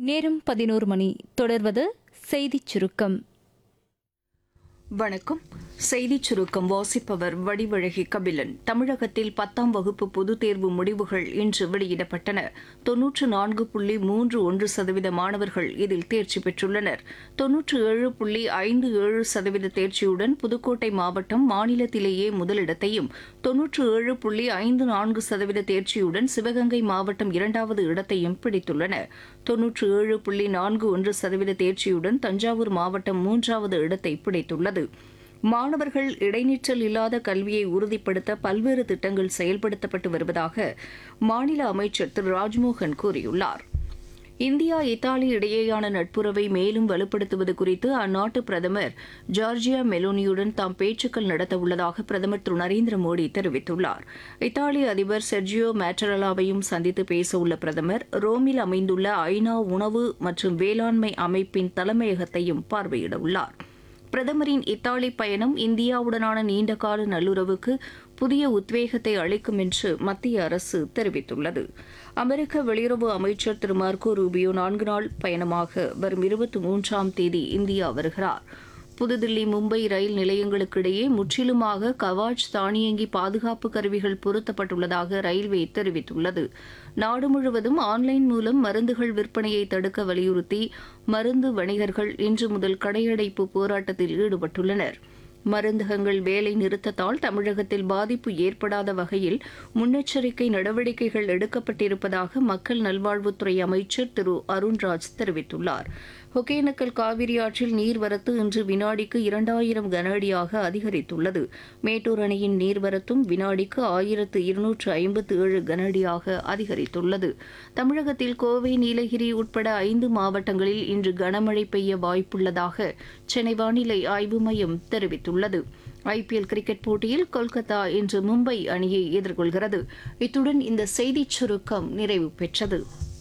நேரம் பதினோரு மணி தொடர்வது செய்திச் சுருக்கம் வணக்கம் செய்திச் சுருக்கம் வாசிப்பவர் வடிவழகி கபிலன் தமிழகத்தில் பத்தாம் வகுப்பு பொதுத் தேர்வு முடிவுகள் இன்று வெளியிடப்பட்டன தொன்னூற்று நான்கு புள்ளி மூன்று ஒன்று சதவீத மாணவர்கள் இதில் தேர்ச்சி பெற்றுள்ளனர் தொன்னூற்று ஏழு புள்ளி ஐந்து ஏழு சதவீத தேர்ச்சியுடன் புதுக்கோட்டை மாவட்டம் மாநிலத்திலேயே முதலிடத்தையும் தொன்னூற்று ஏழு புள்ளி ஐந்து நான்கு சதவீத தேர்ச்சியுடன் சிவகங்கை மாவட்டம் இரண்டாவது இடத்தையும் பிடித்துள்ளன தொன்னூற்று ஏழு புள்ளி நான்கு ஒன்று சதவீத தேர்ச்சியுடன் தஞ்சாவூர் மாவட்டம் மூன்றாவது இடத்தை பிடித்துள்ளது மாணவர்கள் இடைநிற்றல் இல்லாத கல்வியை உறுதிப்படுத்த பல்வேறு திட்டங்கள் செயல்படுத்தப்பட்டு வருவதாக மாநில அமைச்சர் திரு ராஜ்மோகன் கூறியுள்ளார் இந்தியா இத்தாலி இடையேயான நட்புறவை மேலும் வலுப்படுத்துவது குறித்து அந்நாட்டு பிரதமர் ஜார்ஜியா மெலோனியுடன் தாம் பேச்சுக்கள் நடத்தவுள்ளதாக பிரதமர் திரு நரேந்திர மோடி தெரிவித்துள்ளார் இத்தாலி அதிபர் செர்ஜியோ மேட்டரலாவையும் சந்தித்து பேசவுள்ள பிரதமர் ரோமில் அமைந்துள்ள ஐநா உணவு மற்றும் வேளாண்மை அமைப்பின் தலைமையகத்தையும் பார்வையிடவுள்ளார் பிரதமரின் இத்தாலி பயணம் இந்தியாவுடனான நீண்டகால நல்லுறவுக்கு புதிய உத்வேகத்தை அளிக்கும் என்று மத்திய அரசு தெரிவித்துள்ளது அமெரிக்க வெளியுறவு அமைச்சர் திரு மார்க்கோ ரூபியோ நான்கு நாள் பயணமாக வரும் இருபத்தி மூன்றாம் தேதி இந்தியா வருகிறார் புதுதில்லி மும்பை ரயில் நிலையங்களுக்கிடையே முற்றிலுமாக கவாச் தானியங்கி பாதுகாப்பு கருவிகள் பொருத்தப்பட்டுள்ளதாக ரயில்வே தெரிவித்துள்ளது நாடு முழுவதும் ஆன்லைன் மூலம் மருந்துகள் விற்பனையை தடுக்க வலியுறுத்தி மருந்து வணிகர்கள் இன்று முதல் கடையடைப்பு போராட்டத்தில் ஈடுபட்டுள்ளனர் மருந்தகங்கள் வேலை நிறுத்தத்தால் தமிழகத்தில் பாதிப்பு ஏற்படாத வகையில் முன்னெச்சரிக்கை நடவடிக்கைகள் எடுக்கப்பட்டிருப்பதாக மக்கள் நல்வாழ்வுத்துறை அமைச்சர் திரு அருண்ராஜ் தெரிவித்துள்ளார் ஒகேனக்கல் காவிரி ஆற்றில் நீர்வரத்து இன்று வினாடிக்கு இரண்டாயிரம் கன அடியாக அதிகரித்துள்ளது மேட்டூர் அணையின் நீர்வரத்தும் வினாடிக்கு ஆயிரத்து இருநூற்று ஐம்பத்து ஏழு கன அடியாக அதிகரித்துள்ளது தமிழகத்தில் கோவை நீலகிரி உட்பட ஐந்து மாவட்டங்களில் இன்று கனமழை பெய்ய வாய்ப்புள்ளதாக சென்னை வானிலை ஆய்வு மையம் தெரிவித்துள்ளது ஐபிஎல் கிரிக்கெட் போட்டியில் கொல்கத்தா இன்று மும்பை அணியை எதிர்கொள்கிறது இத்துடன் இந்த செய்திச் சுருக்கம் நிறைவு பெற்றது